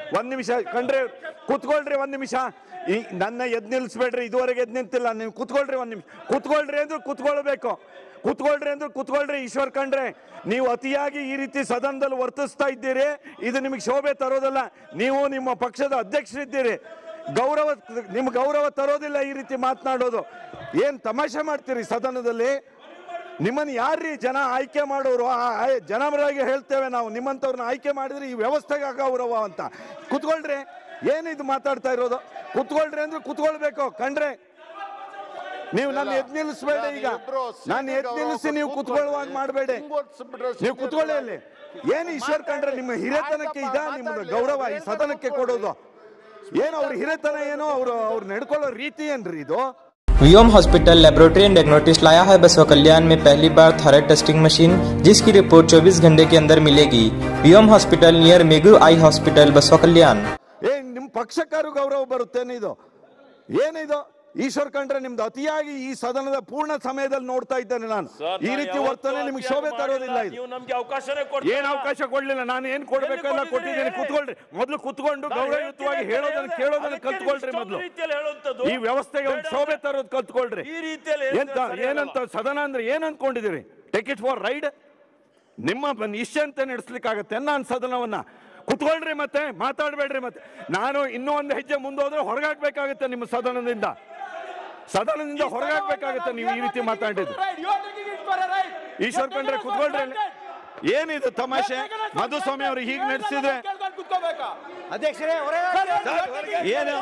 ಒಂದ್ ನಿಮಿಷ ಕಂಡ್ರೆ ಕೂತ್ಕೊಳ್ರಿ ಒಂದ್ ನಿಮಿಷ ಈ ನನ್ನ ಎದ್ ನಿಲ್ಸ್ಬೇಡ್ರಿ ಇದುವರೆಗೆ ಎದ್ ನಿಂತಿಲ್ಲ ನೀವು ಕೂತ್ಕೊಳ್ರಿ ಒಂದ್ ನಿಮಿಷ ಕೂತ್ಕೊಳ್ರಿ ಅಂದ್ರೆ ಕೂತ್ಕೊಳ್ಬೇಕು ಕೂತ್ಕೊಳ್ರಿ ಅಂದ್ರೆ ಕೂತ್ಕೊಳ್ರಿ ಈಶ್ವರ್ ಕಂಡ್ರೆ ನೀವು ಅತಿಯಾಗಿ ಈ ರೀತಿ ಸದನದಲ್ಲಿ ವರ್ತಿಸ್ತಾ ಇದ್ದೀರಿ ಇದು ನಿಮಗೆ ಶೋಭೆ ತರೋದಲ್ಲ ನೀವು ನಿಮ್ಮ ಪಕ್ಷದ ಅಧ್ಯಕ್ಷರಿದ್ದೀರಿ ಗೌರವ ನಿಮ್ ಗೌರವ ತರೋದಿಲ್ಲ ಈ ರೀತಿ ಮಾತನಾಡೋದು ಏನ್ ತಮಾಷೆ ಮಾಡ್ತೀರಿ ಸದನದಲ್ಲಿ ನಿಮ್ಮನ್ನು ಯಾರ್ರೀ ಜನ ಆಯ್ಕೆ ಮಾಡೋರು ಆ ಆಯ್- ಜನಪರವಾಗಿ ಹೇಳ್ತೇವೆ ನಾವು ನಿಮ್ಮಂಥವ್ರನ್ನ ಆಯ್ಕೆ ಮಾಡಿದ್ರೆ ಈ ವ್ಯವಸ್ಥೆಗೆ ಅಗೌರವ ಅಂತ ಕುತ್ಕೊಳ್ರಿ ಏನಿದು ಮಾತಾಡ್ತಾ ಇರೋದು ಕುತ್ಕೊಳ್ರಿ ಅಂದ್ರೆ ಕುತ್ಕೊಳ್ಬೇಕು ಕಂಡ್ರೆ ನೀವು ನನ್ನ ಎದ್ ನಿಲ್ಲಿಸ್ಬೇಡಿ ಈಗ ನಾನು ಎದ್ ನಿಲ್ಲಿಸಿ ನೀವು ಕುತ್ಕೊಳ್ಳುವಾಗ ಮಾಡಬೇಡಿ ನೀವು ಕುತ್ಕೊಳ್ಳಿ ಅಲ್ಲಿ ಏನು ಈಶ್ವರ್ ಕಂಡ್ರೆ ನಿಮ್ಮ ಹಿರೇತನಕ್ಕೆ ಇದ ನಿಮ್ಮದು ಗೌರವ ಈ ಸದನಕ್ಕೆ ಕೊಡೋದು ಏನು ಅವ್ರ ಹಿರೇತನ ಏನೋ ಅವ್ರು ಅವ್ರು ನಡ್ಕೊಳ್ಳೋ ರೀತಿ ಏನ್ರಿ ಇದು Vyom hospital laboratory and diagnostics लाया है बसवा कल्याण में पहली बार थायराइड टेस्टिंग मशीन जिसकी रिपोर्ट 24 घंटे के अंदर मिलेगी Vyom hospital near Megu eye hospital Basava Kalyan ಏ ನಿಮ್ ಪಕ್ಷಕ್ಕಾರು ಗೌರವ ಬರುತ್ತೇನೆ ಇದು ಏನಿದು ಈಶ್ವರ್ ಕಂಡ್ರೆ ನಿಮ್ದು ಅತಿಯಾಗಿ ಈ ಸದನದ ಪೂರ್ಣ ಸಮಯದಲ್ಲಿ ನೋಡ್ತಾ ಇದ್ದೇನೆ ನಾನು ಈ ರೀತಿ ವರ್ತನೆ ನಿಮ್ಗೆ ಶೋಭೆ ತರೋದಿಲ್ಲ ಇದು ನೀವು ನಮ್ಗೆ ಅವಕಾಶನೇ ಕೊಡ್ತೀರಾ? ಏನ್ ಅವಕಾಶ ಕೊಡ್ಲಿಲ್ಲ ನಾನು ಏನ್ ಕೊಡ್ಬೇಕೆಲ್ಲ ಕೊಟ್ಟಿದ್ದೀನಿ ಕುತ್ಕೊಳ್ರಿ ಮೊದ್ಲು ಕುತ್ಕೊಂಡು ಗೌರವಯುತವಾಗಿ ಹೇಳೋದನ್ನ ಕೇಳೋದನ್ನ ಕಲ್ತ್ಕೊಳ್ರಿ ಮೊದ್ಲು ಈ ರೀತಿಯಲ್ಲಿ ಹೇಳುವಂಥದ್ದು ಈ ವ್ಯವಸ್ಥೆಗೆ ಒಂದು ಶೋಭೆ ತರೋದು ಕಲ್ತ್ಕೊಳ್ರಿ ಈ ರೀತಿಯಲ್ಲಿ ಎಂತ ಏನಂತ ಸದನ ಅಂದ್ರೆ ಏನ್ ಅನ್ಕೊಂಡಿದ್ದೀರಿ ಟೇಕ್ ಇಟ್ ಫಾರ್ ರೈಡ್ ನಿಮ್ಮ ನಿಶ್ಚಂತೆ ನಡೆಸ್ಲಿಕ್ಕಾಗತ್ತೆ ನಾನು ಸದನವನ್ನ ಕುತ್ಕೊಳ್ರಿ ಮತ್ತೆ ಮಾತಾಡ್ಬೇಡ್ರಿ ಮತ್ತೆ ನಾನು ಇನ್ನೂ ಒಂದು ಹೆಜ್ಜೆ ಮುಂದೋದ್ರೆ ಹೊರಗಾಕ್ಬೇಕಾಗತ್ತೆ ನಿಮ್ಮ ಸದನದಿಂದ ಸದನದಿಂದ ಹೊರಗಾಕ್ಬೇಕಾಗತ್ತೆ ನೀವು ಈ ರೀತಿ ಮಾತಾಡಿದ್ದು ಈಶ್ವರ್ ಕಂಡ್ರೆ ಕುತ್ಕೊಳ್ರಿ ಅಲ್ಲಿ. ಏನಿದು ತಮಾಷೆ ಮಧುಸ್ವಾಮಿ ಅವರು ಹೀಗೆ ನಡೆಸಿದ್ರೆ ಅಧ್ಯಕ್ಷರೇ ಏನು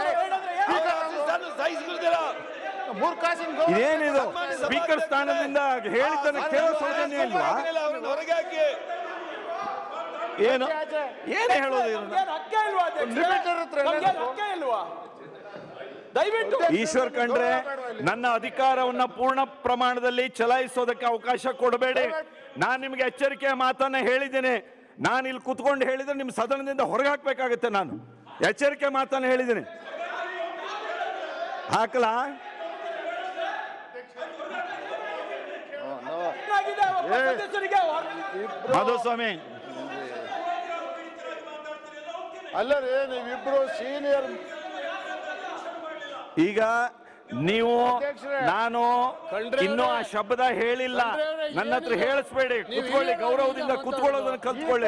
ಮೂರ್ಖಾಸಿನ ಇದೇನಿದು ಸ್ಪೀಕರ್ ಸ್ಥಾನದಿಂದ ಹೇಳಿದ್ದನ್ನ ಕೇಳೋ ಸೌಜನ್ಯ ಇಲ್ವಾ ಏನು ಏನು ಹೇಳೋದು ಇದನ್ನ? ದಯವಿಟ್ಟು ಈಶ್ವರ್ ಕಂಡ್ರೆ ನನ್ನ ಅಧಿಕಾರವನ್ನ ಪೂರ್ಣ ಪ್ರಮಾಣದಲ್ಲಿ ಚಲಾಯಿಸೋದಕ್ಕೆ ಅವಕಾಶ ಕೊಡಬೇಡಿ ನಾನು ನಿಮಗೆ ಎಚ್ಚರಿಕೆಯ ಮಾತನ್ನ ಹೇಳಿದ್ದೇನೆ ನಾನು ಇಲ್ಲಿ ಕುತ್ಕೊಂಡು ಹೇಳಿದ್ರೆ ನಿಮ್ಮ ಸದನದಿಂದ ಹೊರಗೆ ಹಾಕ್ಬೇಕಾಗತ್ತೆ ನಾನು ಎಚ್ಚರಿಕೆ ಮಾತನ್ನ ಹೇಳಿದ್ದೀನಿ ಹಾಕಲಾ ಮಧುಸ್ವಾಮಿ ಅಲ್ಲ ರೀ ನೀವಿಬ್ರು ಸೀನಿಯರ್ ಈಗ ನೀವು ಅಧ್ಯಕ್ಷರೇ, ನಾನು ಕಂಡ್ರೆ ಇನ್ನೂ ಆ ಶಬ್ದ ಹೇಳಿಲ್ಲ ಕಂಡ್ರೆ ನನ್ನ ಹತ್ರ ಏನಿದೆ? ಹೇಳಿಸ್ಬೇಡಿ ನೀವು ಕುತ್ಕೊಳ್ಳಿ ಹಿರಿಯರಾಗಿ ಗೌರವದಿಂದ ಮಾತಾಡೋದು. ಕುತ್ಕೊಳ್ಳೋದನ್ನ ಕಲ್ತ್ಕೊಳ್ಳಿ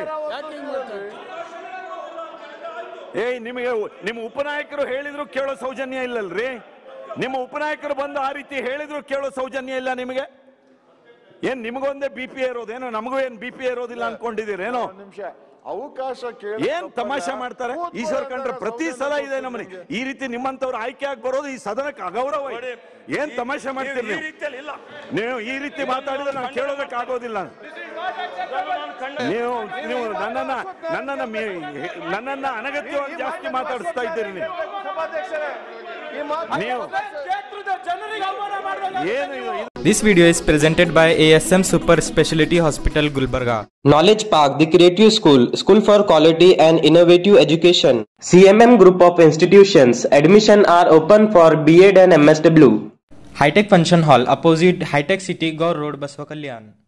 ಏಯ್ ನಿಮಗೆ ನಿಮ್ಮ ಉಪನಾಯಕರು ಹೇಳಿದ್ರು ಕೇಳೋ ಸೌಜನ್ಯ ಇಲ್ಲಲ್ರಿ ನಿಮ್ಮ ಉಪನಾಯಕರು ಬಂದು ಆ ರೀತಿ ಹೇಳಿದ್ರು ಕೇಳೋ ಸೌಜನ್ಯ ಇಲ್ಲ ನಿಮಗೆ ಏನ್ ನಿಮಗೊಂದೇ ಬಿ ಪಿ ಇರೋದೇನೋ ನಮಗೂ ಏನ್ ಬಿ ಪಿ ಇರೋದಿಲ್ಲ ಅನ್ಕೊಂಡಿದ್ದೀರೇನೋ ನಿಮಿಷ ಅವಕಾಶ ಕೇಳಿ ಏನ್ ತಮಾಷೆ ಮಾಡ್ತಾರೆ ಈಶ್ವರ್ ಕಂಡ್ರೆ ಪ್ರತಿ ಸಲ ಇದೆ ನಮ್ಮನೆ ಈ ರೀತಿ ನಿಮ್ಮಂತವ್ರು ಆಯ್ಕೆ ಆಗಿ ಬರೋದು ಈ ಸದನಕ್ಕೆ ಅಗೌರವ ಇದೆ. ಏನ್ ತಮಾಷೆ ಮಾಡ್ತೀರಿ ಈ ನೀವು ರೀತಿಯಲ್ಲಿ ಇಲ್ಲ ನೀವು ಈ ರೀತಿ ಮಾತಾಡಿದ್ರೆ ನಾವು ಕೇಳೋದಕ್ಕೆ ಆಗೋದಿಲ್ಲ ನಾನು ಕಂಡ- ನೀವು ನೀವು ನನ್ನನ್ನ ನನ್ನನ್ನ ಮೀ- ನನ್ನನ್ನ ಅನಗತ್ಯವಾಗಿ ಜಾಸ್ತಿ ಮಾತಾಡಿಸ್ತಾ ಇದ್ದೀರಿ ನೀವು ಸಭಾಧ್ಯಕ್ಷರೇ ಈ ಮಾತು ನೀವು ಕ್ಷೇತ್ರದ ಜನರಿಗೆ ಅವಮಾನ ಮಾಡಬೇಕು ಏನು ಇದು- ಇದು This video is presented by ASM Super Speciality Hospital Gulbarga. Knowledge Park, the Creative School, School for Quality and Innovative Education. CMM Group of Institutions. Admission are open for B.Ed and MSW. High Tech Function Hall, opposite High Tech City, Gaur Road, Baswa Kalyan.